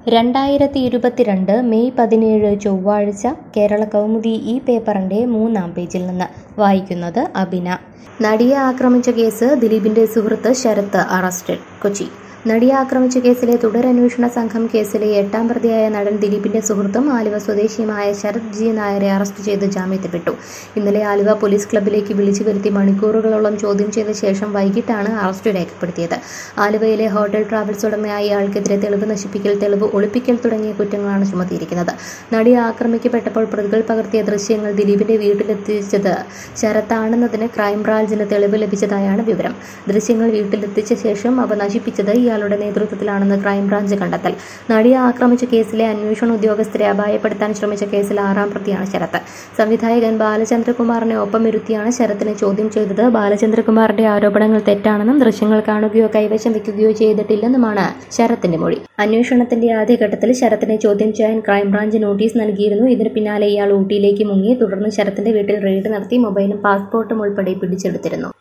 രണ്ടായിരത്തി ഇരുപത്തിരണ്ട് മെയ് പതിനേഴ് ചൊവ്വാഴ്ച കേരള കൗമുദി ഈ പേപ്പറിന്റെ മൂന്നാം പേജിൽ നിന്ന് വായിക്കുന്നത് അബിന നടിയെ ആക്രമിച്ച കേസ് ദിലീപിന്റെ സുഹൃത്ത് ശരത്ത് അറസ്റ്റിൽ കൊച്ചി നടിയെ ആക്രമിച്ച കേസിലെ തുടരന്വേഷണ സംഘം കേസിലെ എട്ടാം പ്രതിയായ നടൻ ദിലീപിന്റെ സുഹൃത്തും ആലുവ സ്വദേശിയുമായ ശരത് ജി നായരെ അറസ്റ്റ് ചെയ്ത് ജാമ്യത്തിൽ വിട്ടു ഇന്നലെ ആലുവ പോലീസ് ക്ലബ്ബിലേക്ക് വിളിച്ചു വരുത്തി മണിക്കൂറുകളോളം ചോദ്യം ചെയ്ത ശേഷം വൈകിട്ടാണ് അറസ്റ്റ് രേഖപ്പെടുത്തിയത് ആലുവയിലെ ഹോട്ടൽ ട്രാവൽസ് ഉടമയായ ഇയാൾക്കെതിരെ തെളിവ് നശിപ്പിക്കൽ തെളിവ് ഒളിപ്പിക്കൽ തുടങ്ങിയ കുറ്റങ്ങളാണ് ചുമത്തിയിരിക്കുന്നത് നടി ആക്രമിക്കപ്പെട്ടപ്പോൾ പ്രതികൾ പകർത്തിയ ദൃശ്യങ്ങൾ ദിലീപിന്റെ വീട്ടിലെത്തിച്ചത് ശരത്താണെന്നതിന് ക്രൈംബ്രാഞ്ചിന് തെളിവ് ലഭിച്ചതായാണ് വിവരം ദൃശ്യങ്ങൾ വീട്ടിലെത്തിച്ച ശേഷം അവ നശിപ്പിച്ചത് ഇയാളുടെ നേതൃത്വത്തിലാണെന്ന് ക്രൈംബ്രാഞ്ച് കണ്ടെത്തൽ നടിയെ ആക്രമിച്ച കേസിലെ അന്വേഷണ ഉദ്യോഗസ്ഥരെ അപായപ്പെടുത്താൻ ശ്രമിച്ച കേസിൽ ആറാം പ്രതിയാണ് ശരത്ത് സംവിധായകൻ ബാലചന്ദ്രകുമാറിനെ ഒപ്പം ഇരുത്തിയാണ് ശരത്തിനെ ചോദ്യം ചെയ്തത് ബാലചന്ദ്രകുമാറിന്റെ ആരോപണങ്ങൾ തെറ്റാണെന്നും ദൃശ്യങ്ങൾ കാണുകയോ കൈവശം വെക്കുകയോ ചെയ്തിട്ടില്ലെന്നുമാണ് ശരത്തിന്റെ മൊഴി അന്വേഷണത്തിന്റെ ആദ്യഘട്ടത്തിൽ ശരത്തിനെ ചോദ്യം ചെയ്യാൻ ക്രൈംബ്രാഞ്ച് നോട്ടീസ് നൽകിയിരുന്നു ഇതിന് പിന്നാലെ ഇയാൾ ഊട്ടിയിലേക്ക് മുങ്ങി തുടർന്ന് ശരത്തിന്റെ വീട്ടിൽ റെയ്ഡ് നടത്തി മൊബൈലും പാസ്പോർട്ടും ഉൾപ്പെടെ പിടിച്ചെടുത്തിരുന്നു